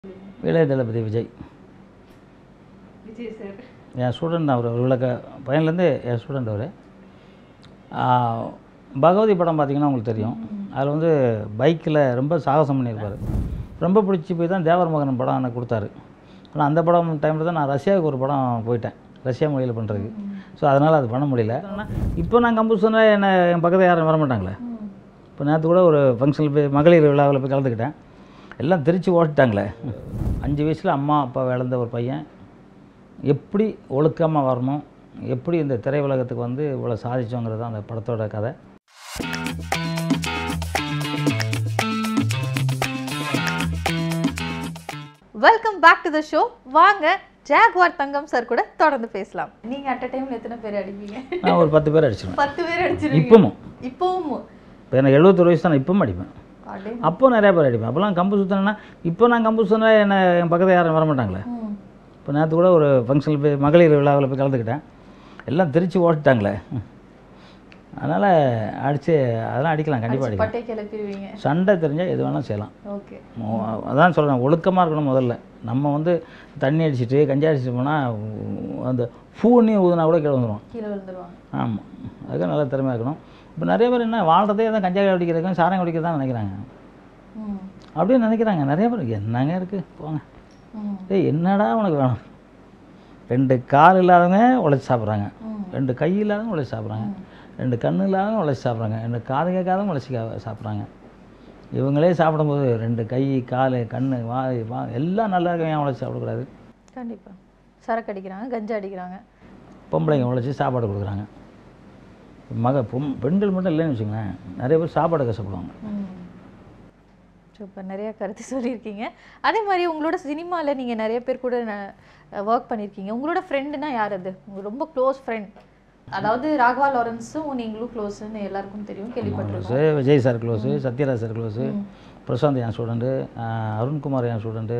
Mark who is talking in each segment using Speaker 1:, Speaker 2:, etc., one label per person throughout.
Speaker 1: இளைய தளபதி விஜய்
Speaker 2: விஜய் சார்
Speaker 1: என் ஸ்டூடெண்ட் அவர் ஒரு விளக்க பையன்லேருந்து என் ஸ்டூடெண்ட் அவர் பகவதி படம் பார்த்தீங்கன்னா உங்களுக்கு தெரியும் அதில் வந்து பைக்கில் ரொம்ப சாகசம் பண்ணியிருப்பார் ரொம்ப பிடிச்சி போய் தான் தேவர் மகன் படம் எனக்கு கொடுத்தாரு ஆனால் அந்த படம் டைமில் தான் நான் ரஷ்யாவுக்கு ஒரு படம் போயிட்டேன் ரஷ்யா மொழியில் பண்ணுறதுக்கு ஸோ அதனால் அது பண்ண முடியல இப்போ நான் கம்பூசனாக என்ன என் பக்கத்தில் யாரும் வர மாட்டாங்களே இப்போ நேற்று கூட ஒரு ஃபங்க்ஷனில் போய் மகளிர் விழாவில் போய் கலந்துக்கிட்டேன் எல்லாம் திருச்சி ஓட்டிட்டாங்களே அஞ்சு வயசில் அம்மா அப்பா இழந்த ஒரு பையன் எப்படி ஒழுக்கமாக வரணும் எப்படி இந்த திரை உலகத்துக்கு வந்து இவ்வளோ சாதிச்சோங்கிறது தான் அந்த படத்தோட கதை
Speaker 2: welcome back to the show வாங்க ஜாக்வார் தங்கம் சார் கூட தொடர்ந்து பேசலாம் நீங்க அட் அ டைம்ல எத்தனை பேர் அடிப்பீங்க
Speaker 1: நான் ஒரு பத்து பேர் அடிச்சிடுவேன்
Speaker 2: பத்து பேர் அடிச்சிருக்கீங்க
Speaker 1: இப்பவும்
Speaker 2: இப்பவும்
Speaker 1: இப்போ எனக்கு எழுபத்தொரு வயசு தான் இப்பவும் அடிப்பேன்
Speaker 2: அடே
Speaker 1: அப்போ நிறைய பேர் அடிப்பேன் அப்போல்லாம் கம்பு சுற்றினேன்னா இப்போ நான் கம்பு சுற்றினா என்ன என் பக்கத்தில் யாரும் வர மாட்டாங்களே
Speaker 2: ம்.
Speaker 1: இப்போ நேற்று கூட ஒரு ஃபங்க்ஷனில் போய் மகளிர் விழாவில் போய் கலந்துக்கிட்டேன் எல்லாம் திருச்சி ஓட்டிட்டாங்களே அதனால் அடித்து அதெல்லாம் அடிக்கலாம் கண்டிப்பாக
Speaker 2: அடிச்சு
Speaker 1: அடிக்கலாம்
Speaker 2: பட்டை கிளப்பிடுவீங்க
Speaker 1: சண்டை தெரிஞ்சால் எது வேணாலும் செய்யலாம்
Speaker 2: ஓகே
Speaker 1: மோ- அதான் சொல்கிறேன் ஒழுக்கமாக இருக்கணும் முதல்ல நம்ம வந்து தண்ணி அடிச்சிட்டு கஞ்சி அடிச்சிட்டு போனால் அந்த பூனி ஊதுனா கூட கீழே வந்துடும்
Speaker 2: கீழே விழுந்துருவாங்க
Speaker 1: ஆமாம் அதுக்கு நல்ல திறமையாக இருக்கணும் இப்போ நிறைய பேர் என்ன வாழ்றதே தான் கஞ்சா குடிக்கிறதுக்கும் சாராயம் குடிக்கிறது தான் நினைக்கிறாங்க
Speaker 2: ம்
Speaker 1: அப்படியே நினைக்கிறாங்க நிறைய பேர் என்னங்க இருக்குது போங்க
Speaker 2: ம்
Speaker 1: ஏய் என்னடா உனக்கு வேணும் ரெண்டு கால் இல்லாதவங்க உழைச்சி சாப்பிட்றாங்க
Speaker 2: ம்.
Speaker 1: ரெண்டு கை இல்லாதவங்க உழைச்சி சாப்பிட்றாங்க ரெண்டு கண்ணு இல்லாதவங்க உழைச்சி சாப்பிட்றாங்க ரெண்டு காது கேட்காதவங்க உழைச்சி சாப்பிட்றாங்க இவங்களே சாப்பிடும்போது ரெண்டு கை கால் கண் வாய் வா எல்லாம் நல்லா இருக்க ஏன் உழைச்சி சாப்பிடக்கூடாது
Speaker 2: கண்டிப்பா சரக்கு அடிக்கிறாங்க கஞ்சா அடிக்கிறாங்க
Speaker 1: பொம்பளைங்க உழைச்சி சாப்பாடு கொடுக்குறாங்க மக பொம் பெண்கள் மட்டும் இல்லைன்னு வச்சுங்களேன் நிறைய பேர் சாப்பாடு கஷ்டப்படுவாங்க
Speaker 2: சூப்பர் நிறைய கருத்து சொல்லியிருக்கீங்க அதே மாதிரி உங்களோட சினிமாவில் நீங்கள் நிறைய பேர் கூட ஒர்க் பண்ணியிருக்கீங்க உங்களோட ஃப்ரெண்டுனா யார் அது உங்க ரொம்ப க்ளோஸ் ஃப்ரெண்ட் அதாவது ராகவா லாரன்ஸும் நீங்களும் க்ளோஸ்ன்னு எல்லாருக்கும் தெரியும் கேள்விப்பட்டிருக்கோம்
Speaker 1: close Vijay sir close Sathyaraj sir close Prashanth என் ஸ்டூடெண்ட்டு அருண்குமார் என் ஸ்டூடெண்ட்டு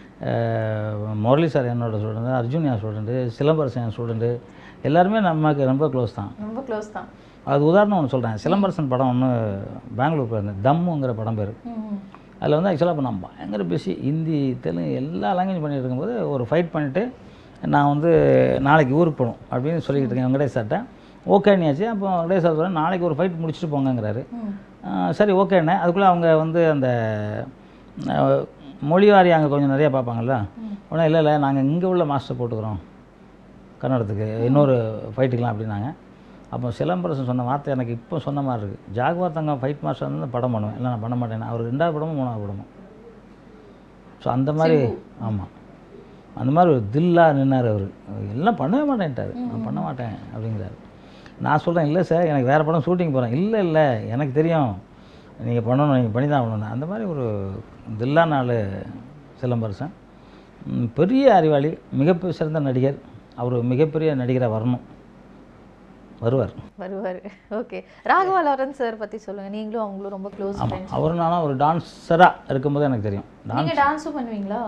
Speaker 1: முரளி சார் என்னோட ஸ்டூடெண்ட்டு அர்ஜுன் என் ஸ்டூடெண்ட்டு சிலம்பரசன் என் ஸ்டூடெண்ட்டு எல்லாருமே நமக்கு ரொம்ப க்ளோஸ் தான்
Speaker 2: ரொம்ப க்ளோஸ் தான்
Speaker 1: அது உதாரணம் ஒன்று சொல்கிறேன் சிலம்பரசன் படம் ஒன்று பெங்களூர் போயிருந்தேன் தம்முங்கிற படம் பேர்
Speaker 2: ம்
Speaker 1: அதில் வந்து ஆக்சுவலாக இப்போ நான் பயங்கர பிஸி ஹிந்தி தெலுங்கு எல்லா லாங்குவேஜ் பண்ணிட்டு இருக்கும்போது ஒரு ஃபைட் பண்ணிவிட்டு நான் வந்து நாளைக்கு ஊருக்கு போகணும் அப்படின்னு சொல்லிக்கிட்டு இருக்கேன் வெங்கடேஷ் சார்ட்ட ஓகேனியாச்சு அப்போ வெங்கடேஷ் சார் சொன்னார், நாளைக்கு ஒரு ஃபைட் முடிச்சுட்டு போங்கங்கிறாரு
Speaker 2: ம்
Speaker 1: ஆ, சரி ஓகேண்ணே அதுக்குள்ளே அவங்க வந்து அந்த ஆ, மொழி வாரி அங்கே கொஞ்சம் நிறையா பார்ப்பாங்கல்ல உடனே இல்லை இல்லை நாங்கள் இங்கே உள்ள மாஸ்டர் போட்டுக்கிறோம் கன்னடத்துக்கு இன்னொரு ஃபைட்டுக்கலாம் அப்படின்னாங்க அப்போ சிலம்பரசன் சொன்ன வார்த்தை எனக்கு இப்போ சொன்ன மாதிரி இருக்குது ஜாகுவார் தங்கம் ஃபைட் மாஸ்டர் வந்து படம் பண்ணுவேன் இல்லை நான் பண்ண மாட்டேன் அவர் ரெண்டாவது படமும் மூணாவது படமும் ஸோ அந்த மாதிரி ஆமாம் அந்த மாதிரி ஒரு தில்லாக நின்னார் அவர் எல்லாம் பண்ணவே மாட்டேன்ட்டார் நான் பண்ண மாட்டேன் அப்படிங்கிறாரு நான் சொல்கிறேன் இல்லை சார் எனக்கு வேறு படம் ஷூட்டிங் போகிறேன் இல்லை இல்லை எனக்கு தெரியும் நீங்கள் பண்ணணும் நீங்கள் பண்ணி தான் பண்ணணும் அந்த மாதிரி ஒரு தில்லா நாள் சிலம்பரசன் ம், பெரிய அறிவாளி மிகப்பெரிய சிறந்த நடிகர் அவர் மிகப்பெரிய நடிகராக வரணும் வருவார்
Speaker 2: வருவார் ஓகே ராகவா லாரன்ஸ் சார் பற்றி சொல்லுங்கள் நீங்களும் அவங்களும் ரொம்ப க்ளோஸ்
Speaker 1: ஆமாம்
Speaker 2: ஃப்ரெண்ட்ஸ்
Speaker 1: அவர் நானும் ஒரு டான்ஸராக இருக்கும்போது எனக்கு தெரியும் டான்ஸ்
Speaker 2: நீங்கள் டான்ஸும் பண்ணுவீங்களா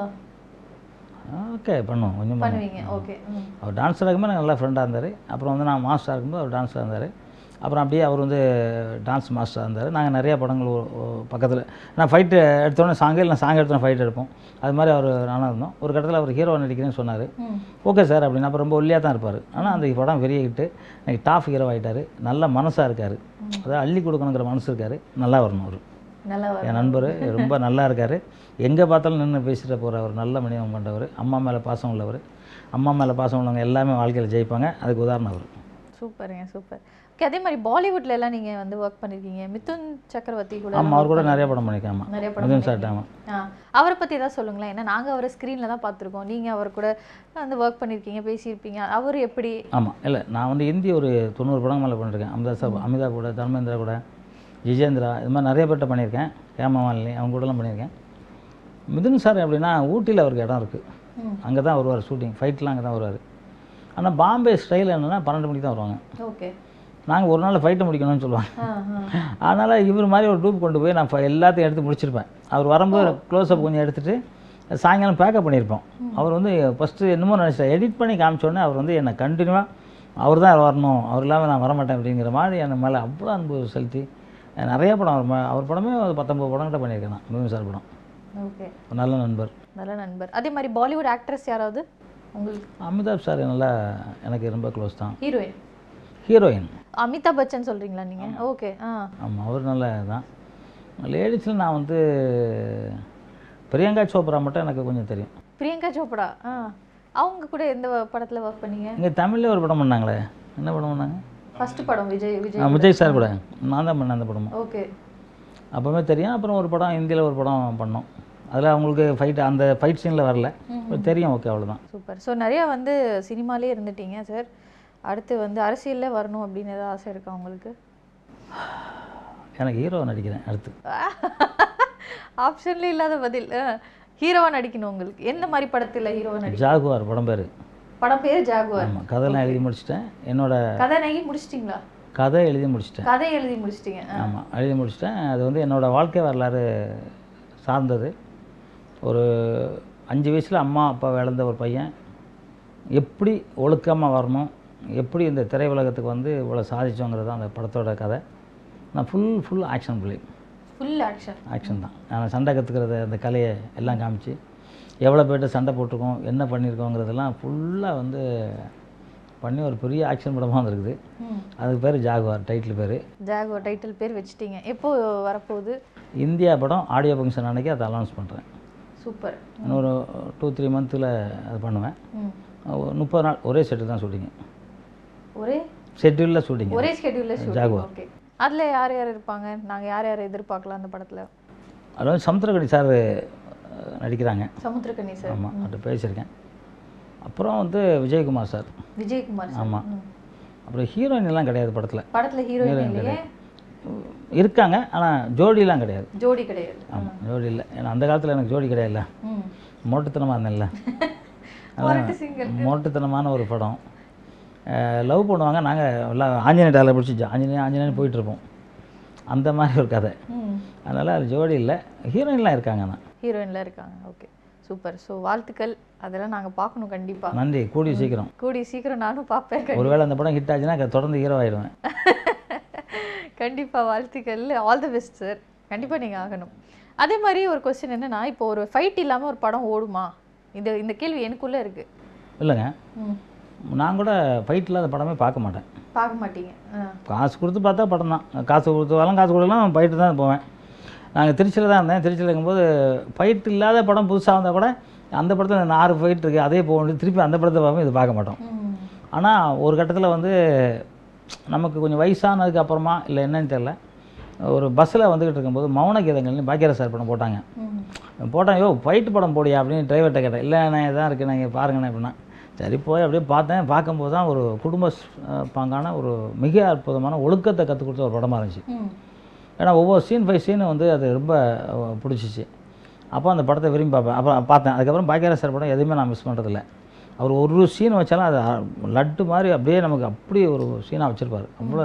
Speaker 1: ஓகே பண்ணுவோம் கொஞ்சம் பண்ணுவோம்
Speaker 2: பண்ணுவீங்க ஓகே ம்
Speaker 1: அவர் டான்ஸராக இருக்கும்போது எனக்கு நல்லா ஃப்ரெண்டாக இருந்தார் அப்புறம் வந்து நான் மாஸ்டராக இருக்கும்போது அவர் டான்ஸராக இருந்தார் அப்புறம் அப்படியே அவர் வந்து டான்ஸ் மாஸ்டராக இருந்தார் நாங்கள் நிறைய படங்கள் பக்கத்தில் நான் ஃபைட்டு எடுத்தோடனே சாங்கே இல்லை சாங் எடுத்தோன்னே ஃபைட் எடுப்போம் அது மாதிரி அவர் நானும் இருந்தோம் ஒரு கட்டத்தில் அவர் ஹீரோ நடிக்கிறேன்னு சொன்னார்
Speaker 2: ம்
Speaker 1: ஓகே சார் அப்படின்னு அப்போ ரொம்ப ஒல்லியாக தான் இருப்பார் ஆனால் அந்த படம் பெரிய ஹிட்டு எனக்கு டாப் ஹீரோ ஆகிட்டார் நல்ல மனசாக இருக்கார் அதாவது அள்ளி கொடுக்கணுங்கிற மனசு இருக்கார் நல்லா வரணும் அவர்
Speaker 2: நல்லா
Speaker 1: என் நண்பர் ரொம்ப நல்லா இருக்கார் எங்கே பார்த்தாலும் நின்று பேசிட்டு போகிற ஒரு நல்ல மனிதம் பண்ணுறவர் அம்மா மேலே பாசம் உள்ளவர் அம்மா மேலே பாசம் உள்ளவங்க எல்லாமே வாழ்க்கையில் ஜெயிப்பாங்க அதுக்கு உதாரணம் அவர்
Speaker 2: சூப்பருங்க சூப்பர் ஓகே அதே மாதிரி பாலிவுட்ல எல்லாம் நீங்க வந்து ஒர்க் பண்ணிருக்கீங்க மிதுன் சக்கரவர்த்தி கூட
Speaker 1: ஆமாம் அவர் கூட நிறைய படம் பண்ணியிருக்கேன் ஆமாம்
Speaker 2: நிறைய படம்
Speaker 1: மிதுன் சார் ஆமாம்
Speaker 2: ஆ அவரை பத்தி ஏதாவது சொல்லுங்களேன் ஏன்னா நாங்க அவரை ஸ்க்ரீன்ல தான் பார்த்திருக்கோம் நீங்க அவர் கூட வந்து ஒர்க் பண்ணிருக்கீங்க பேசியிருப்பீங்க அவர் எப்படி
Speaker 1: ஆமாம் இல்லை நான் வந்து இந்தி ஒரு தொண்ணூறு படம் மேலே பண்ணியிருக்கேன் அமிதாப் சார் அமிதாப் கூட தர்மேந்திரா கூட ஜிஜேந்திரா இது மாதிரி நிறைய பேர்கிட்ட பண்ணியிருக்கேன் ஹேமமாலினி அவங்க கூடலாம் பண்ணியிருக்கேன் மிதுன் சார் எப்படின்னா ஊட்டியில் அவருக்கு இடம் இருக்குது
Speaker 2: ம்.
Speaker 1: அங்கே தான் வருவார் ஷூட்டிங் ஃபைட்லாம் அங்கே தான் வருவார் ஆனால் பாம்பே ஸ்டைல் என்னென்னா பன்னெண்டு மணிக்கு தான் வருவாங்க
Speaker 2: ஓகே
Speaker 1: நாங்கள் ஒரு நாள் ஃபைட்டை முடிக்கணும்னு சொல்லுவாங்க
Speaker 2: ஆ ஆ
Speaker 1: அதனால் இவர் மாதிரி ஒரு டூப் கொண்டு போய் நான் ஃப- எல்லாத்தையும் எடுத்து முடிச்சிருப்பேன் அவர் வரும்போது க்ளோஸ்அப் கொஞ்சம் எடுத்துகிட்டு சாயங்காலம் பேக்கப் பண்ணியிருப்போம் அவர் வந்து ஃபஸ்ட்டு என்னமோ நினச்சிட்டேன் எடிட் பண்ணி காமிச்சோடனே அவர் வந்து என்னை கண்டினியூவாக அவர் தான் வரணும் அவர் இல்லாமல் நான் வரமாட்டேன் அப்படிங்கிற மாதிரி என் மேலே அவ்வளோ அன்பு செலுத்தி நிறைய படம் அவர் ம- அவர் படமே ஒரு பத்தொம்பது படம் கிட்ட பண்ணியிருக்கேன் நான் மிதுன் சார் படம்
Speaker 2: ஓகே
Speaker 1: ஒரு நல்ல நண்பர்
Speaker 2: நல்ல நண்பர் அதே மாதிரி பாலிவுட் ஆக்ட்ரஸ் யாராவது உங்களுக்கு
Speaker 1: அமிதாப் சார் நல்லா எனக்கு ரொம்ப க்ளோஸ் தான்
Speaker 2: ஹீரோயின்
Speaker 1: ஹீரோயின்
Speaker 2: அமிதாப் பச்சன் சொல்றீங்களா நீங்க ஓகே ஆ
Speaker 1: ஆமாம் அவர் நல்ல தான் லேடிஸில் நான் வந்து பிரியங்கா சோப்ரா மட்டும் எனக்கு கொஞ்சம் தெரியும்
Speaker 2: பிரியங்கா சோப்ரா ஆ அவங்க கூட எந்த படத்துல ஒர்க் பண்ணீங்க
Speaker 1: இங்கே தமிழ்ல ஒரு படம் பண்ணாங்களே என்ன படம் பண்ணாங்க
Speaker 2: ஃபர்ஸ்ட் படம் விஜய் விஜய்
Speaker 1: ஆ, விஜய் சார் கூட நான் தான் பண்ணேன் அந்த படமும்
Speaker 2: ஓகே
Speaker 1: அப்போவே தெரியும் அப்புறம் ஒரு படம் ஹிந்தியில் ஒரு படம் பண்ணோம் அதில் அவங்களுக்கு ஃபைட் அந்த ஃபைட் சீனில் வரல தெரியும் ஓகே அவ்வளோதான்
Speaker 2: சூப்பர் ஸோ நிறைய வந்து சினிமாலே இருந்துட்டீங்க சார் அடுத்து வந்து அரசியல்ல வரணும் அப்படின்னு ஏதாவது ஆசை இருக்கா உங்களுக்கு
Speaker 1: எனக்கு ஹீரோ நடிக்கிறேன் அடுத்து
Speaker 2: ஆப்ஷன்ல இல்லாத பதில் ஹீரோவா நடிக்கணும் உங்களுக்கு எந்த மாதிரி படத்துல ஹீரோவா நடி
Speaker 1: ஜாகுவார் படம் பேர்
Speaker 2: படம் பேர் ஜாகுவார்
Speaker 1: ஆமாம் கதைலாம் எழுதி முடிச்சிட்டேன் என்னோட
Speaker 2: கதாநாயகி முடிச்சிட்டிங்களா
Speaker 1: கதை எழுதி முடிச்சிட்டேன்
Speaker 2: கதை எழுதி முடிச்சிட்டீங்க ஆ.
Speaker 1: ஆமாம் எழுதி முடிச்சிட்டேன் அது வந்து என்னோட வாழ்க்கை வரலாறு சார்ந்தது ஒரு அஞ்சு வயசில் அம்மா அப்பா இழந்த ஒரு பையன் எப்படி ஒழுக்கமாக வரணும் எப்படி இந்த திரை உலகத்துக்கு வந்து இவ்வளோ சாதிச்சோங்கிறது தான் அந்த படத்தோட கதை நான் ஃபுல் ஃபுல் ஆக்ஷன் பிள்ளைங்க
Speaker 2: ஃபுல் ஆக்ஷன்
Speaker 1: ஆக்ஷன் தான் நான் சண்டை கற்றுக்கிறது அந்த கலையை எல்லாம் காமிச்சு எவ்வளோ பேர்கிட்ட சண்டை போட்டிருக்கோம் என்ன பண்ணியிருக்கோங்கிறதெல்லாம் ஃபுல்லாக வந்து பண்ணி ஒரு பெரிய ஆக்ஷன் படமாக வந்திருக்குது
Speaker 2: ம்
Speaker 1: அதுக்கு பேர் ஜாகுவார் டைட்டில் பேர்
Speaker 2: ஜாகுவார் டைட்டில் பேர் வச்சிட்டீங்க எப்போ வரப்போகுது
Speaker 1: இந்தியா படம் ஆடியோ ஃபங்க்ஷன் அன்னைக்கு அதை அனௌன்ஸ் பண்ணுறேன்
Speaker 2: சூப்பர்
Speaker 1: இன்னொரு டூ த்ரீ மந்த்தில் அது பண்ணுவேன்
Speaker 2: ம்
Speaker 1: ஒரு முப்பது நாள் ஒரே செட்டு தான் ஷூட்டிங்க
Speaker 2: ஒரே
Speaker 1: ஷெட்யூலில் ஷூட்டிங்க
Speaker 2: ஒரே ஸ்கெடியூல்ல ஷூட்டிங்
Speaker 1: ஜாகுவார்.
Speaker 2: ஓகே அதுல யார் யார் இருப்பாங்க நாங்க யார் யார் எதிர்பார்க்கலாம் அந்த படத்துல
Speaker 1: அதில் வந்து சமுத்திரகடி சார் நடிக்கிறாங்க
Speaker 2: சமுத்திரக்கனி சார்
Speaker 1: ஆமாம் அவர்கிட்ட பேசியிருக்கேன் அப்புறம் வந்து விஜயகுமார் சார்
Speaker 2: விஜயகுமார் சார்
Speaker 1: ஆமாம் அப்புறம் ஹீரோயின் எல்லாம் கிடையாது படத்தில்
Speaker 2: படத்துல ஹீரோயின் இல்லையே
Speaker 1: இருக்காங்க ஆனால் ஜோடிலாம் கிடையாது
Speaker 2: ஜோடி கிடையாது
Speaker 1: ஆமாம் ஜோடி இல்லை ஏன்னா அந்த காலத்தில் எனக்கு ஜோடி கிடையாதுல்ல
Speaker 2: ம்
Speaker 1: மோட்டுத்தனமாக இருந்தேன்ல
Speaker 2: மொரட்டு சிங்கர்
Speaker 1: மோட்டுத்தனமான ஒரு படம் லவ் பண்ணுவாங்க நாங்கள் எல்லாம் ஆஞ்சநேய டாலை பிடிச்சி ஆஞ்சநேய ஆஞ்சநேயன் போயிட்டுருப்போம் அந்த மாதிரி ஒரு கதை
Speaker 2: ம்
Speaker 1: அதனால் அது ஜோடி இல்லை ஹீரோயின்லாம் இருக்காங்க ஆனால்
Speaker 2: ஹீரோயின்ல இருக்காங்க ஓகே சூப்பர் ஸோ வாழ்த்துக்கள் அதெல்லாம் நாங்க பார்க்கணும் கண்டிப்பா
Speaker 1: நன்றி கூடிய சீக்கிரம்
Speaker 2: கூடி சீக்கிரம் நானும் பார்ப்பேன்
Speaker 1: ஒருவேளை அந்த படம் ஹிட் ஆச்சுன்னா க- தொடர்ந்து ஹீரோ ஆயிடுவேன்
Speaker 2: கண்டிப்பா வாழ்த்துக்கள் ஆல் தி பெஸ்ட் சார் கண்டிப்பா நீங்க ஆகணும் அதே மாதிரி ஒரு கொஸ்டின் என்னன்னா இப்போ ஒரு ஃபைட் இல்லாம ஒரு படம் ஓடுமா இந்த இந்த கேள்வி எனக்குள்ள இருக்கு
Speaker 1: இல்லைங்க
Speaker 2: ம்
Speaker 1: நான் கூட ஃபைட் இல்லாத படமே பார்க்க மாட்டேன்
Speaker 2: பார்க்க மாட்டீங்க ஆ
Speaker 1: காசு கொடுத்து பார்த்தா படம் தான் காசு கொடுத்து வரலாம் காசு கொடுக்கலாம் ஃபைட்டு தான் போவேன் நாங்கள் திருச்சியில் தான் இருந்தேன் திருச்சியில் இருக்கும்போது ஃபைட் இல்லாத படம் புதுசாக வந்தால் கூட அந்த படத்தில் இந்த ஆறு ஃபைட் இருக்குது அதே போக வேண்டியது திருப்பி அந்த படத்தை பார்ப்போம் இது பார்க்க மாட்டோம்
Speaker 2: ம்
Speaker 1: ஆனால் ஒரு கட்டத்தில் வந்து நமக்கு கொஞ்சம் வயசானதுக்கு அப்புறமா இல்லை என்னன்னு தெரில ஒரு பஸ்ஸில் வந்துக்கிட்டு இருக்கும்போது மௌன கீதங்கள்னு பாக்கியராஜ் சார் படம் போட்டாங்க
Speaker 2: ம்
Speaker 1: போட்டேன் யோ ஃபைட்டு படம் போடியா அப்படின்னு டிரைவர்கிட்ட கேட்டேன் இல்லை நான் இதான் இருக்குது நீங்கள் பாருங்கண்ணே அப்படின்னா சரி போய் அப்படியே பார்த்தேன் பார்க்கும்போது தான் ஒரு குடும்ப ஸ்- அஹ் பாங்கான ஒரு மிக அற்புதமான ஒழுக்கத்தை கற்றுக் கொடுத்த ஒரு படமாக இருந்துச்சு
Speaker 2: ம்
Speaker 1: ஏன்னா ஒவ்வொரு சீன் பை சீனு வந்து அது ரொம்ப அஹ், பிடிச்சிச்சு அப்போ அந்த படத்தை விரும்பி பார்ப்பேன் அப்புறம் பார்த்தேன் அதுக்கப்புறம் பாக்கியராஜ் சார் படம் எதுவுமே நான் மிஸ் பண்ணுறதில்ல அவர் ஒரு சீன் வச்சாலும் அது அ- லட்டு மாதிரி அப்படியே நமக்கு அப்படியே ஒரு சீனாக வச்சுருப்பார் அவ்வளோ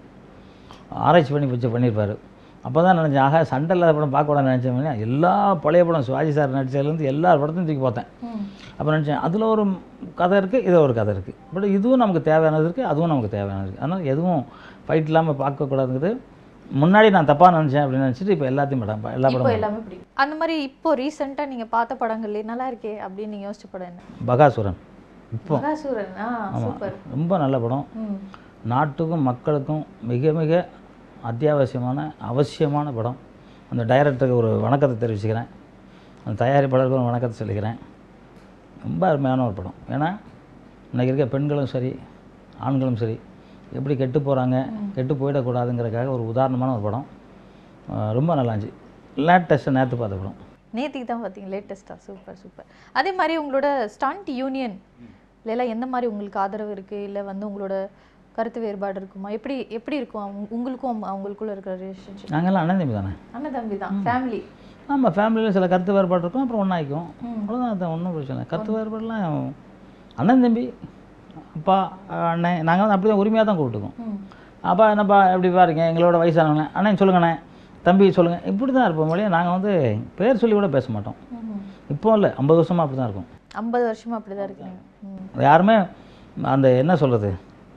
Speaker 1: ஆராய்ச்சி பண்ணி வச்சு பண்ணியிருப்பார் அப்போ தான் நினச்சேன் ஆக சண்டை இல்லாத படம் பார்க்கக்கூடாது நினச்சேன் எல்லா பழைய படம் சிவாஜி சார் நடிச்சதுலேருந்து எல்லா படத்தையும் தூக்கி பார்த்தேன்
Speaker 2: ம்
Speaker 1: அப்போ நினச்சேன் அதில் ஒரு கதை இருக்குது இதில் ஒரு கதை இருக்குது பட் இதுவும் நமக்கு தேவையானது இருக்குது அதுவும் நமக்கு தேவையானது இருக்குது அதனால் எதுவும் ஃபைட் இல்லாமல் பார்க்கக்கூடாதுங்கிறது முன்னாடி நான் தப்பாக நினச்சேன் அப்படின்னு நினச்சிட்டு இப்போ எல்லாத்தையும் படம் பா- எல்லா
Speaker 2: இப்போ
Speaker 1: படமும்
Speaker 2: எல்லாமே பிடிக்கும் அந்த மாதிரி இப்போ ரீசெண்டா நீங்க பார்த்த படங்கள்ல நல்லா இருக்கே அப்படின்னு நீங்க யோசிச்ச படம் என்ன
Speaker 1: பகாசுரன் இப்போ
Speaker 2: மகாசூரன் ஆ சூப்பர்
Speaker 1: ரொம்ப நல்ல படம்
Speaker 2: ம்
Speaker 1: நாட்டுக்கும் மக்களுக்கும் மிக மிக அத்தியாவசியமான அவசியமான படம் அந்த டைரக்டருக்கு ஒரு வணக்கத்தை தெரிவிச்சுக்கிறேன் அந்த தயாரிப்பாளருக்கு ஒரு வணக்கத்தை சொல்லிக்கிறேன் ரொம்ப அருமையான ஒரு படம் ஏன்னா இன்றைக்கி இருக்க பெண்களும் சரி ஆண்களும் சரி எப்படி கெட்டு போகிறாங்க கெட்டு போயிடக்கூடாதுங்கிறதுக்காக ஒரு உதாரணமான ஒரு படம் அஹ் ரொம்ப நல்லா இருந்துச்சு லேட்டஸ்ட்டு நேற்று பார்த்த படம்
Speaker 2: நேத்திக்கு தான் பார்த்தீங்க லேட்டஸ்டா சூப்பர் சூப்பர் அதே மாதிரி உங்களோட ஸ்டண்ட் யூனியன் எல்லாம் எந்த மாதிரி உங்களுக்கு ஆதரவு இருக்கு இல்ல வந்து உங்களோட கருத்து வேறுபாடு இருக்குமா எப்படி எப்படி இருக்கும் அவங்க- உங்களுக்கும் அவங்க- அவங்களுக்குள்ள இருக்கிற ரிலேஷன்ஷிப்
Speaker 1: நாங்கள்லாம் அண்ணன் தம்பி தானே
Speaker 2: அண்ணன் தம்பி தான் ஃபேமிலி
Speaker 1: நம்ம ஃபேமிலியில் சில கருத்து வேறுபாடு இருக்கும் அப்புறம் ஒன்றாயிக்கும்
Speaker 2: ம்.
Speaker 1: அவ்வளோதான் அது ஒன்றும் பிரச்சனை இல்லை கருத்து வேறுபாடுலாம் அண்ணன் தம்பி அப்பா அண்ணன் நாங்கள் வந்து அப்படி தான் உரிமையாக தான் கூப்பிட்டுக்கோம்
Speaker 2: ம்
Speaker 1: அப்பா என்னப்பா எப்படி பாருங்க எங்களோட வயசானவங்க அண்ணன் சொல்லுங்கண்ணே தம்பி சொல்லுங்கள் இப்படி தான் இருப்போம் மொழியே நாங்கள் வந்து பேர் சொல்லி கூட பேச மாட்டோம்
Speaker 2: ம்
Speaker 1: இப்போ இல்லை ஐம்பது வருஷமாக அப்படி தான் இருக்கும்
Speaker 2: ஐம்பது வருஷமா அப்படிதான் இருக்கீங்க ம்
Speaker 1: யாருமே அந்த என்ன சொல்கிறது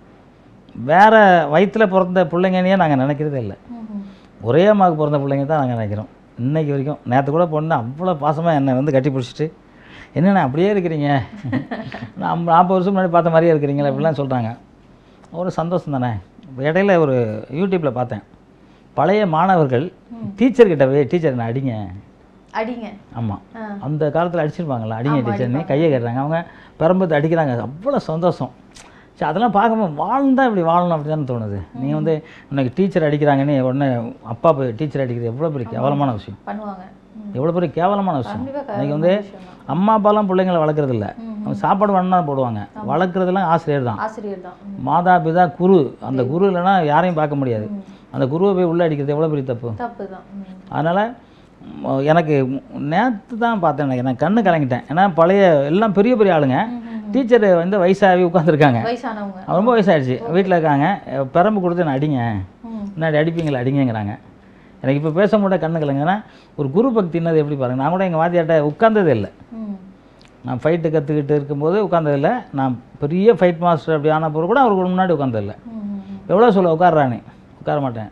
Speaker 1: வேற வயித்துல பிறந்த பிள்ளைங்கன்னே நாங்கள் நினைக்கிறதே இல்லை
Speaker 2: ம் ம்
Speaker 1: ஒரே அம்மாவுக்கு பிறந்த பிள்ளைங்க தான் நாங்கள் நினைக்கிறோம் இன்னைக்கு வரைக்கும் நேற்று கூட பொண்ணு அவ்வளோ பாசமாக என்னை வந்து கட்டி பிடிச்சிட்டு என்னண்ணே அப்படியே இருக்கிறீங்க நான் நாற்பது வருஷம் முன்னாடி பார்த்த மாதிரியே இருக்கிறீங்களே அப்படிலாம் சொல்கிறாங்க ஒரு சந்தோஷம் தானே இப்போ இடையில ஒரு யூடியூப்பில் பார்த்தேன் பழைய மாணவர்கள் டீச்சர்கிட்ட போய் டீச்சர் என்ன அடிங்க
Speaker 2: அடிங்க
Speaker 1: ஆமாம்
Speaker 2: ஆ.
Speaker 1: அந்த காலத்தில் அடிச்சிருப்பாங்களா அடிங்க டீச்சர்னு கையை கட்டுறாங்க அவங்க பெரம்பத்து அடிக்கிறாங்க அவ்வளோ சந்தோஷம் சரி அதெல்லாம் பார்க்கும்போது வாழ்ந்தா இப்படி வாழணும் அப்படி தானே தோணுது நீங்கள் வந்து உனக்கு டீச்சர் அடிக்கிறாங்கன்னு உடனே அப்பா போய் டீச்சர் அடிக்கிறது எவ்வளோ பெரிய கேவலமான விஷயம்
Speaker 2: பண்ணுவாங்க ம்.
Speaker 1: எவ்வளோ பெரிய கேவலமான விஷயம்
Speaker 2: கண்டிப்பா
Speaker 1: இன்னைக்கு வந்து அம்மா அப்பாலாம் பிள்ளைங்களை வளர்க்குறது இல்லை அவங்க சாப்பாடு வேணும்னா போடுவாங்க வளர்க்குறதெல்லாம் ஆசிரியர் தான்
Speaker 2: ஆசிரியர் தான் ம்.
Speaker 1: மாதா பிதா குரு அந்த குரு இல்லைன்னா யாரையும் பார்க்க முடியாது அந்த குருவை போய் உள்ளே அடிக்கிறது எவ்வளோ பெரிய தப்பு
Speaker 2: தப்பு தான் ம்.
Speaker 1: அதனால் எனக்கு நேற்று தான் பார்த்தேன் எனக்கு நான் கண்ணு கலங்கிட்டேன் ஏன்னா பழைய எல்லாம் பெரிய பெரிய ஆளுங்க டீச்சர் வந்து வயசாகி உட்காந்துருக்காங்க
Speaker 2: வயசானவங்க
Speaker 1: ரொம்ப வயசாகிடுச்சு வீட்டில் இருக்காங்க அஹ் பெரம்பு கொடுத்து நான் அடிங்க
Speaker 2: ம்.
Speaker 1: முன்னாடி அடிப்பீங்களா அடிங்கங்கிறாங்க எனக்கு இப்போ பேச முடிய கண்ணு கலங்குன்னா ஒரு குரு பக்தின்னது எப்படி பாருங்க நான் கூட எங்கள் வாத்தியாட்ட உட்கார்ந்ததே இல்லை
Speaker 2: ம்.
Speaker 1: நான் ஃபைட்டு கற்றுக்கிட்டு இருக்கும்போது உட்காந்ததில்லை நான் பெரிய ஃபைட் மாஸ்டர் அப்படி ஆன பிறகு கூட அவருக்கு முன்னாடி உட்காந்ததில்லை
Speaker 2: ம். ம்.
Speaker 1: எவ்வளோ சொல்ல உட்கார்றானே உட்கார மாட்டேன்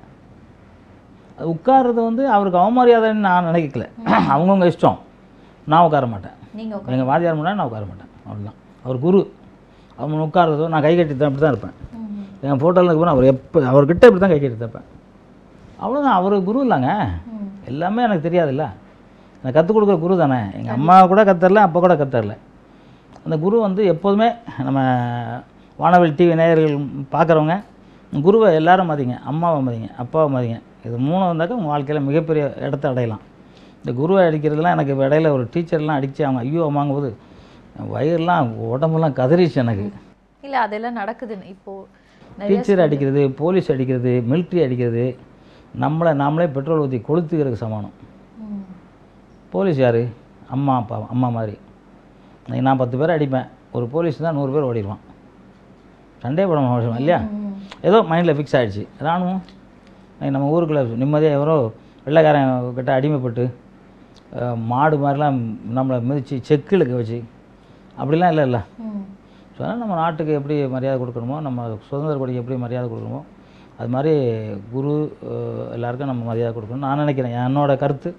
Speaker 1: அது உட்கார்றது வந்து அவருக்கு அவமரியாதைன்னு நான் நினைக்கல அவங்கவுங்க இஷ்டம் நான் உட்கார மாட்டேன்
Speaker 2: நீங்க உட்காரு.
Speaker 1: எங்கள் வாத்தியார் முன்னாடி நான் உட்கார மாட்டேன் அவ்வளோதான் அவர் குரு அவங்க உட்கார்றதோ நான் கை கட்டி தான் அப்படி தான் இருப்பேன்
Speaker 2: ம்.
Speaker 1: என் ஃபோட்டோவில் போனால் அவர் எப்போ அவர்கிட்ட இப்படி தான் கை கட்டி தப்பேன் அவ்வளோதான் அவர் குரு இல்லைங்க
Speaker 2: ம்.
Speaker 1: எல்லாமே எனக்கு தெரியாதுல்ல எனக்கு கற்றுக் கொடுக்குற குரு தானே எங்கள் அம்மா கூட கத்தரல அப்போ கூட கத்தரல அந்த குரு வந்து எப்போதுமே நம்ம வானவில் டிவி நேயர்கள் பார்க்குறவங்க குருவை எல்லாரும் மதிங்க அம்மாவை மதிங்க அப்பாவை மதிங்க இது மூணு வந்தாக்க உங்கள் வாழ்க்கையில் மிகப்பெரிய இடத்த அடையலாம் இந்த குருவை அடிக்கிறதுலாம் எனக்கு இப்ப இடையில ஒரு டீச்சர்லாம் அடித்து அவங்க ஐயோ வாங்கும்போது வயிறுலாம் உடம்பெல்லாம் கதறிச்சு எனக்கு
Speaker 2: இல்ல அதெல்லாம் நடக்குது இப்போ நிறைய
Speaker 1: டீச்சர் அடிக்கிறது போலீஸ் அடிக்கிறது மிலிட்ரி அடிக்கிறது நம்மளை நாமளே பெட்ரோல் ஊற்றி கொளுத்துக்கிறதுக்கு சமானம்
Speaker 2: ம்.
Speaker 1: போலீஸ் யார் அம்மா அப்பா அம்மா மாதிரி இன்னைக்கு நான் பத்து பேர் அடிப்பேன் ஒரு போலீஸ் தான் நூறு பேர் ஓடிடுவான் சண்டே போட அவசியம் இல்லையா
Speaker 2: ம்.
Speaker 1: ஏதோ மைண்டில் ஃபிக்ஸ் ஆகிடுச்சு ராணுவம் இன்னைக்கு நம்ம ஊருக்குள்ளே நிம்மதியாக எவரோ வெள்ளைக்காரன் கிட்ட அடிமைப்பட்டு அஹ், மாடு மாதிரிலாம் நம்மளை மிதித்து செக்கிலுக்கு வச்சு அப்படிலாம் இல்லை இல்லை
Speaker 2: ம்.
Speaker 1: ஸோ அதனால் நம்ம நாட்டுக்கு எப்படி மரியாதை கொடுக்கணுமோ நம்ம சுதந்திர கொடிக்கு எப்படி மரியாதை கொடுக்கணுமோ அது மாதிரி குரு அஹ், எல்லாருக்கும் நம்ம மரியாதை கொடுக்கணும் நான் நினைக்கிறேன் என்னோட கருத்து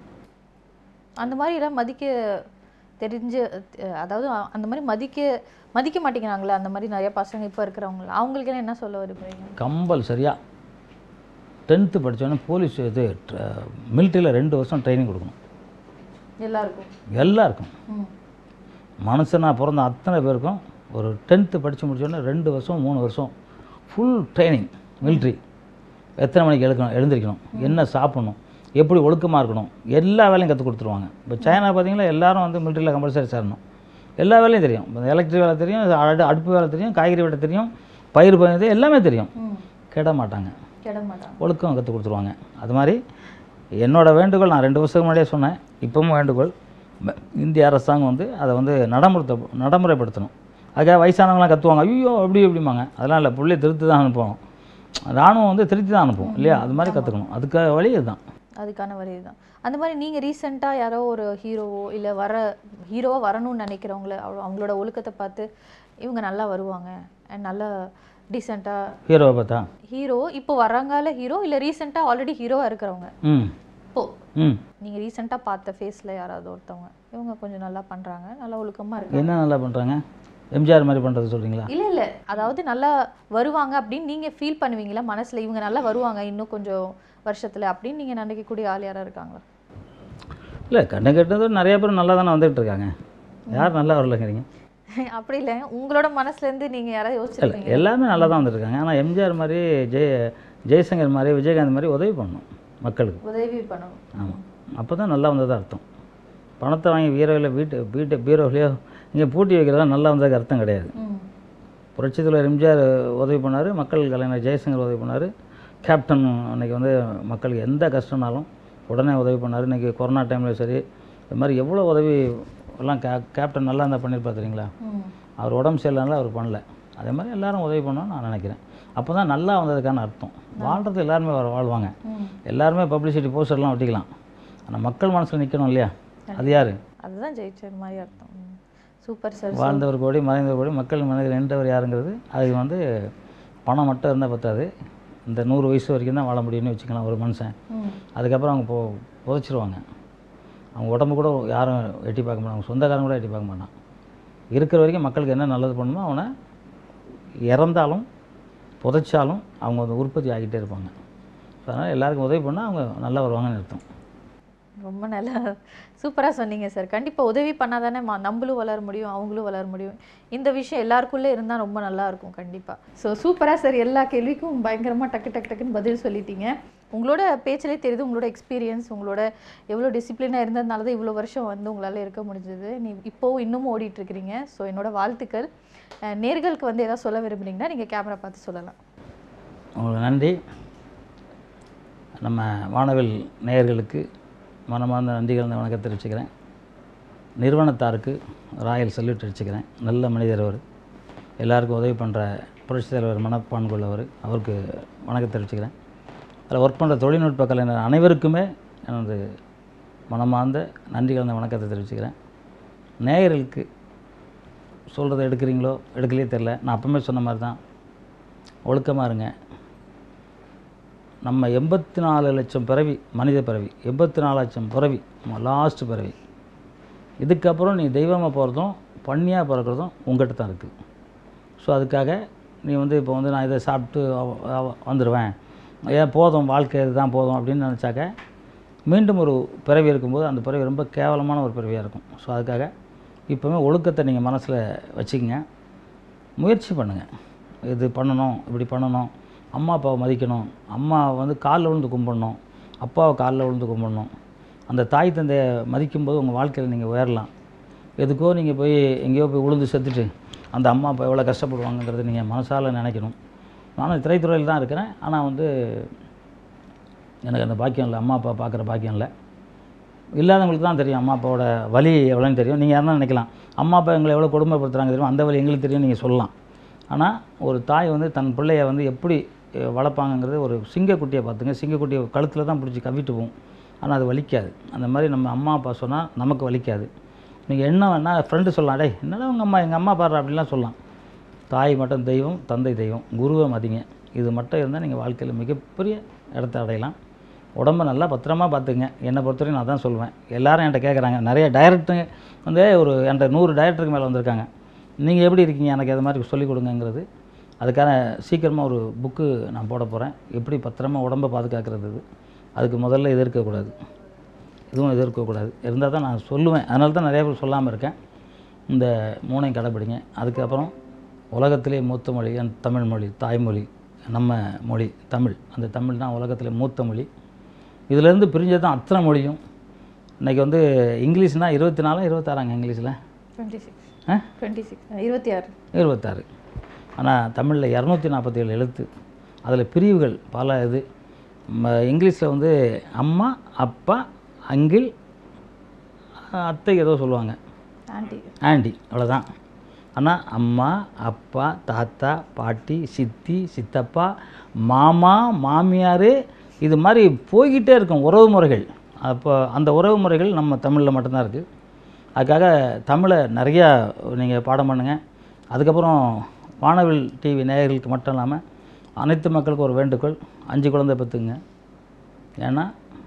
Speaker 2: அந்த மாதிரி எல்லாம் மதிக்க தெரிஞ்சு அஹ், அதாவது அ- அந்த மாதிரி மதிக்க மதிக்க மாட்டேங்கிறாங்களே அந்த மாதிரி நிறைய பசங்க இப்போ இருக்கிறவங்க அவங்களுக்கெல்லாம் என்ன சொல்ல விரும்புறீங்க
Speaker 1: கம்பல் சரியாக டென்த்து படித்தோடனே போலீஸ் இது மிலிட்ரியில் ரெண்டு வருஷம் ட்ரைனிங் கொடுக்கணும்
Speaker 2: எல்லாருக்கும்
Speaker 1: எல்லாருக்கும்
Speaker 2: ம்
Speaker 1: மனுஷனாக பிறந்த அத்தனை பேருக்கும் ஒரு டென்த்து படித்து முடிச்சோடனே ரெண்டு வருஷம் மூணு வருஷம் ஃபுல் ட்ரைனிங் மிலிட்ரி எத்தனை மணிக்கு எழுக்கணும் எழுந்திரிக்கணும் என்ன சாப்பிடணும் எப்படி ஒழுக்கமாக இருக்கணும் எல்லா வேலையும் கற்றுக் கொடுத்துருவாங்க இப்போ சைனா பார்த்தீங்கன்னா எல்லாரும் வந்து மிலிட்ரியில் கம்பல்சரி சேரணும் எல்லா வேலையும் தெரியும் இப்போ எலக்ட்ரிக் வேலை தெரியும் அடு அடுப்பு வேலை தெரியும் காய்கறி வேலை தெரியும் பயிர் பயிர் எல்லாமே தெரியும்
Speaker 2: ம்
Speaker 1: கெட மாட்டாங்க
Speaker 2: கெட மாட்டாங்க
Speaker 1: ஒழுக்கம் கற்றுக் கொடுத்துருவாங்க அது மாதிரி என்னோட வேண்டுகோள் நான் ரெண்டு வருஷத்துக்கு முன்னாடியே சொன்னேன் இப்பவும் வேண்டுகோள் ம- இந்திய அரசாங்கம் வந்து அதை வந்து நடைமுறை நடைமுறைப்படுத்தணும் அதுக்காக வயசானவங்களாம் கத்துவாங்க ஐயோ அப்படி இப்படிம்பாங்க அதெல்லாம் இல்லை புள்ளி திருத்தி தான் அனுப்புவோம் ராணுவம் வந்து திருத்தி தான் அனுப்புவோம் இல்லையா அது மாதிரி கற்றுக்கணும் அதுக்காக வழி இதுதான்
Speaker 2: அதுக்கான வழி தான் அந்த மாதிரி நீங்க ரீசெண்டா யாரோ ஒரு ஹீரோவோ இல்ல வர ஹீரோவா வரணும்னு நினைக்கிறவங்கள அவ- அவங்களோட ஒழுக்கத்தை பார்த்து இவங்க நல்லா வருவாங்க அண்ட் நல்லா டீசெண்டா
Speaker 1: ஹீரோவை பார்த்தா
Speaker 2: ஹீரோ இப்போ வர்றாங்கால ஹீரோ இல்ல ரீசெண்டா ஆல்ரெடி ஹீரோவா இருக்கிறவங்க
Speaker 1: ம்
Speaker 2: இப்போ
Speaker 1: ம்
Speaker 2: நீங்க ரீசெண்டா பார்த்த ஃபேஸ்ல யாராவது ஒருத்தவங்க இவங்க கொஞ்சம் நல்லா பண்றாங்க நல்லா ஒழுக்கமா இருக்காங்க
Speaker 1: என்ன நல்லா பண்ணுறாங்க எம்ஜிஆர் மாதிரி பண்ணுறது சொல்கிறீங்களா
Speaker 2: இல்ல இல்ல அதாவது நல்லா வருவாங்க அப்படின்னு நீங்க ஃபீல் பண்ணுவீங்களா மனசுல இவங்க நல்லா வருவாங்க இன்னும் கொஞ்சம் வருஷத்துல அப்படின்னு நீங்க நினைக்கக்கூடிய ஆள் யாரா இருக்காங்களா
Speaker 1: இல்லை கண்ணு கெட்டது நிறைய பேர் நல்லா தானே வந்துட்டு இருக்காங்க யார் நல்லா வரலங்கிறீங்க
Speaker 2: அப்படி இல்ல உங்களோட மனசுல இருந்து நீங்க யாராவது
Speaker 1: இல்லை
Speaker 2: யோசிச்சிருக்கீங்க
Speaker 1: எல்லாமே நல்லா தான் வந்துருக்காங்க ஆனால் எம்ஜிஆர் மாதிரி ஜெய ஜெய்சங்கர் மாதிரி விஜயகாந்த் மாதிரி உதவி பண்ணணும் மக்களுக்கு
Speaker 2: உதவி பண்ணணும்
Speaker 1: ஆமாம் அப்போ தான் நல்லா வந்ததா அர்த்தம் பணத்தை வாங்கி வீரோவில் வீட்டு வீட்டு பீரோவிலையோ இங்கே பூட்டி வைக்கிறதா நல்லா வந்ததுக்கு அர்த்தம் கிடையாது
Speaker 2: ம்.
Speaker 1: புரட்சித் தலைவர் எம்ஜிஆர் உதவி பண்ணார் மக்கள் கலைஞர் ஜெயசங்கர் உதவி பண்ணார் கேப்டன் அன்னைக்கு வந்து மக்களுக்கு எந்த கஷ்டம்னாலும் உடனே உதவி பண்ணார் இன்றைக்கி கொரோனா டைமில் சரி இது மாதிரி எவ்வளோ உதவி எல்லாம் கே கேப்டன் நல்லா இருந்தால் பண்ணியிருப்பா தெரியுங்களா
Speaker 2: ம்.
Speaker 1: அவர் உடம்பு சரியில்லைனால அவர் பண்ணல அதே மாதிரி எல்லாரும் உதவி பண்ணணும்னு நான் நினைக்கிறேன் அப்போ தான் நல்லா வந்ததுக்கான அர்த்தம் வாழ்கிறது எல்லாருமே வா- வாழ்வாங்க
Speaker 2: ம்.
Speaker 1: எல்லாருமே பப்ளிசிட்டி போஸ்டர்லாம் ஒட்டிக்கலாம் ஆனால் மக்கள் மனசில் நிற்கணும் இல்லையா அது யார்
Speaker 2: அதுதான் ஜெயிச்ச மாதிரி அர்த்தம் சூப்பர் சார்
Speaker 1: வாழ்ந்தவர் கோடி மறைந்தவர் கோடி மக்கள் மனதில் நின்றவர் யாருங்கிறது அது வந்து பணம் மட்டும் இருந்தால் பத்தாது இந்த நூறு வயசு வரைக்கும் தான் வாழ முடியும்னு வச்சுக்கலாம் ஒரு மனுஷன்
Speaker 2: ம்
Speaker 1: அதுக்கப்புறம் அவங்க போ புதைச்சிருவாங்க அவங்க உடம்பு கூட யாரும் எட்டி பார்க்க மாட்டாங்க அவங்க சொந்தக்காரங்க கூட எட்டி பார்க்க மாட்டான் இருக்கிற வரைக்கும் மக்களுக்கு என்ன நல்லது பண்ணணுமோ அவனை இறந்தாலும் புதைச்சாலும் அவங்க வந்து உற்பத்தி ஆகிட்டே இருப்பாங்க அதனால் எல்லாருக்கும் உதவி பண்ணால் அவங்க நல்லா வருவாங்கன்னு அர்த்தம்
Speaker 2: ரொம்ப நல்லா சூப்பராக சொன்னீங்க சார் கண்டிப்பாக உதவி பண்ணால் தானே மா நம்மளும் வளர முடியும் அவங்களும் வளர முடியும் இந்த விஷயம் எல்லாருக்குள்ளே இருந்தால் ரொம்ப நல்லா இருக்கும் கண்டிப்பாக ஸோ சூப்பராக சார் எல்லா கேள்விக்கும் பயங்கரமாக டக்கு டக்கு டக்குன்னு பதில் சொல்லிட்டீங்க உங்களோட பேச்சிலே தெரியுது உங்களோட எக்ஸ்பீரியன்ஸ் உங்களோட எவ்வளோ டிசிப்ளினாக இருந்ததுனால தான் இவ்வளோ வருஷம் வந்து உங்களால் இருக்க முடிஞ்சது நீ இப்போவும் இன்னமும் ஓடிட்டு இருக்கிறீங்க ஸோ என்னோட வாழ்த்துக்கள் அஹ் நேர்களுக்கு வந்து ஏதாவது சொல்ல விரும்புனீங்கன்னா நீங்கள் கேமரா பார்த்து சொல்லலாம்
Speaker 1: உங்களுக்கு நன்றி நம்ம வானவில் நேயர்களுக்கு மனமார்ந்த நன்றி கலந்த வணக்கத்தை தெரிவிச்சுக்கிறேன் நிறுவனத்தாருக்கு ராயல் சல்யூட் அடிச்சுக்கிறேன் நல்ல மனிதர் அவர் எல்லாருக்கும் உதவி பண்ணுற புரட்சித் தலைவர் மனப்பான்கு உள்ளவர் அவருக்கு வணக்கத்தை தெரிவிச்சுக்கிறேன் அதில் ஒர்க் பண்ணுற தொழில்நுட்ப கலைஞர் அனைவருக்குமே எனது மனமார்ந்த நன்றி கலந்த வணக்கத்தை தெரிவிச்சுக்கிறேன் நேயர்களுக்கு சொல்கிறத எடுக்கிறீங்களோ எடுக்கலையே தெரில நான் அப்பவுமே சொன்ன மாதிரி தான் ஒழுக்கமாக இருங்க நம்ம எண்பத்தி நாலு லட்சம் பிறவி மனித பிறவி எண்பத்தி நாலு லட்சம் பிறவி லாஸ்ட் பிறவி இதுக்கப்புறம் நீ தெய்வமாக போகிறதும் பண்ணியாக பிறக்கிறதும் உங்கள்கிட்ட தான் இருக்குது ஸோ அதுக்காக நீ வந்து இப்போ வந்து நான் இதை சாப்பிட்டு அவ- அவ- வந்துடுவேன் ஏன் போதும் வாழ்க்கை இதுதான் போதும் அப்படின்னு நினச்சாக்க மீண்டும் ஒரு பிறவி இருக்கும்போது அந்த பிறவி ரொம்ப கேவலமான ஒரு பிறவியாக இருக்கும் ஸோ அதுக்காக இப்போவுமே ஒழுக்கத்தை நீங்கள் மனசில் வச்சுக்கங்க முயற்சி பண்ணுங்கள் இது பண்ணணும் இப்படி பண்ணணும் அம்மா அப்பாவை மதிக்கணும் அம்மா வந்து காலில் விழுந்து கும்பிடணும் அப்பாவை காலில் விழுந்து கும்பிடணும் அந்த தாய் தந்தையை மதிக்கும்போது உங்கள் வாழ்க்கையில் நீங்கள் உயரலாம் எதுக்கோ நீங்கள் போய் எங்கேயோ போய் விழுந்து செத்துட்டு அந்த அம்மா அப்பா எவ்வளோ கஷ்டப்படுவாங்கங்கிறத நீங்கள் மனசால் நினைக்கணும் நானும் திரைத்துறையில் தான் இருக்கிறேன் ஆனால் வந்து எனக்கு அந்த பாக்கியம் இல்லை அம்மா அப்பா பார்க்குற பாக்கியம் இல்லை இல்லாதவங்களுக்கு தான் தெரியும் அம்மா அப்பாவோட வலி எவ்வளோன்னு தெரியும் நீங்கள் யாருன்னா நினைக்கலாம் அம்மா அப்பா எங்களை எவ்வளோ கொடுமைப்படுத்துறாங்க தெரியும் அந்த வலி எங்களுக்கு தெரியும் நீங்கள் சொல்லலாம் ஆனால் ஒரு தாய் வந்து தன் பிள்ளைய வந்து எப்படி அஹ், வளர்ப்பாங்கங்கிறது ஒரு சிங்கக்குட்டியை பார்த்துங்க சிங்கக்குட்டியை கழுத்தில் தான் பிடிச்சி கவிட்டு போகும் ஆனால் அது வலிக்காது அந்த மாதிரி நம்ம அம்மா அப்பா சொன்னால் நமக்கு வலிக்காது நீங்கள் என்ன வேணால் ஃப்ரெண்டு சொல்லலாம் டேய் என்னடா உங்கள் அம்மா எங்கள் அம்மா பாடுற அப்படிலாம் சொல்லலாம் தாய் மட்டும் தெய்வம் தந்தை தெய்வம் குருவை மதிங்க இது மட்டும் இருந்தால் நீங்கள் வாழ்க்கையில் மிகப்பெரிய இடத்த அடையலாம் உடம்ப நல்லா பத்திரமா பார்த்துங்க என்னை பொறுத்தவரைக்கும் நான் தான் சொல்லுவேன் எல்லாரும் என்கிட்ட கேட்குறாங்க நிறைய டைரக்டருங்க வந்து ஒரு என்கிட்ட நூறு டைரக்டருக்கு மேலே வந்திருக்காங்க நீங்கள் எப்படி இருக்கீங்க எனக்கு அது மாதிரி சொல்லிக் கொடுங்கங்கிறது அதுக்கான சீக்கிரமாக ஒரு புக்கு நான் போட போகிறேன் எப்படி பத்திரமா உடம்பை பாதுகாக்கிறது இது அதுக்கு முதல்ல இது இருக்கக்கூடாது இதுவும் இது இருக்கக்கூடாது இருந்தால் தான் நான் சொல்லுவேன் அதனால தான் நிறைய பேர் சொல்லாமல் இருக்கேன் இந்த மூணையும் கடைப்பிடிங்க அதுக்கப்புறம் உலகத்திலே மூத்த மொழி என் தமிழ் மொழி தாய்மொழி நம்ம மொழி தமிழ் அந்த தமிழ் தான் உலகத்திலே மூத்த மொழி இதிலேருந்து பிரிஞ்சது தான் அத்தனை மொழியும் இன்றைக்கி வந்து இங்கிலீஷ்னால் இருபத்தி நாலா இருபத்தாறாங்க இங்கிலீஷில்
Speaker 2: டுவெண்ட்டி சிக்ஸ்
Speaker 1: ஆ
Speaker 2: டுவெண்ட்டி சிக்ஸ் இருபத்தி ஆறு
Speaker 1: இருபத்தாறு ஆனால் தமிழில் இரநூத்தி நாற்பத்தேழு எழுத்து அதில் பிரிவுகள் பல இது இங்கிலீஷில் வந்து அம்மா அப்பா அங்கிள் அத்தை ஏதோ சொல்லுவாங்க
Speaker 2: ஆண்டி
Speaker 1: ஆண்டி அவ்வளோதான் ஆனால் அம்மா அப்பா தாத்தா பாட்டி சித்தி சித்தப்பா மாமா மாமியார் இது மாதிரி போய்கிட்டே இருக்கும் உறவு முறைகள் அப்போ அந்த உறவு முறைகள் நம்ம தமிழில் மட்டும்தான் இருக்குது அதுக்காக தமிழை நிறையா நீங்கள் பாடம் பண்ணுங்கள் அதுக்கப்புறம் வானவில் டிவி நேயர்களுக்கு மட்டும் இல்லாமல் அனைத்து மக்களுக்கும் ஒரு வேண்டுகோள் அஞ்சு குழந்தை பெற்றுங்க ஏன்னா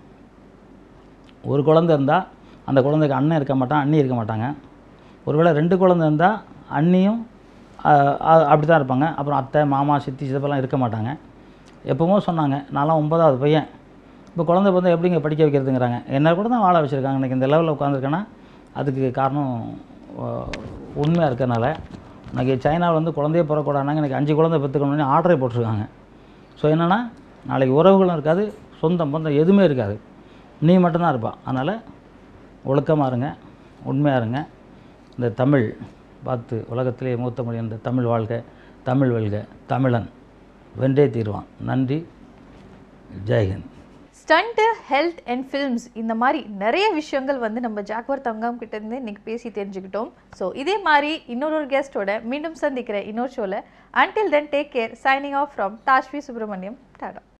Speaker 1: ஒரு குழந்தை இருந்தால் அந்த குழந்தைக்கு அண்ணன் இருக்க மாட்டான் அண்ணி இருக்க மாட்டாங்க ஒருவேளை ரெண்டு குழந்தை இருந்தால் அண்ணியும் அப்படி தான் இருப்பாங்க அப்புறம் அத்தை மாமா சித்தி சித்தப்பெல்லாம் இருக்க மாட்டாங்க எப்போவோ சொன்னாங்க நான்லாம் ஒன்பதாவது பையன் இப்போ குழந்தை பிறந்தா எப்படிங்க படிக்க வைக்கிறதுங்கிறாங்க என்ன கூட தான் வாழ வச்சுருக்காங்க இன்றைக்கி இந்த லெவலில் உட்காந்துருக்கேன்னா அதுக்கு காரணம் உண்மையாக இருக்கறனால இன்னைக்கு சைனாவில் வந்து குழந்தையே பிறக்கூடாதுனாங்க எனக்கு அஞ்சு குழந்தை பெற்றுக்கணும்னு ஆர்டரே போட்டிருக்காங்க ஸோ என்னென்னா நாளைக்கு உறவுகளும் இருக்காது சொந்தம் பந்தம் எதுவுமே இருக்காது நீ மட்டும்தான் இருப்பா அதனால் ஒழுக்கமாக இருங்க உண்மையாக இருங்க இந்த தமிழ் பார்த்து உலகத்திலே மூத்த மொழி இந்த தமிழ் வாழ்க தமிழ் வெல்க தமிழன் வென்றே தீர்வான் நன்றி Jai Hind
Speaker 2: stunt health and films இந்த மாதிரி நிறைய விஷயங்கள் வந்து நம்ம ஜாக்வர் தங்கம் கிட்ட இருந்து இன்னைக்கு பேசி தெரிஞ்சுக்கிட்டோம் ஸோ இதே மாதிரி இன்னொரு ஒரு கெஸ்ட்டோட மீண்டும் சந்திக்கிற இன்னொரு ஷோவில் until then take care signing off from Tashvi Subramaniam Tata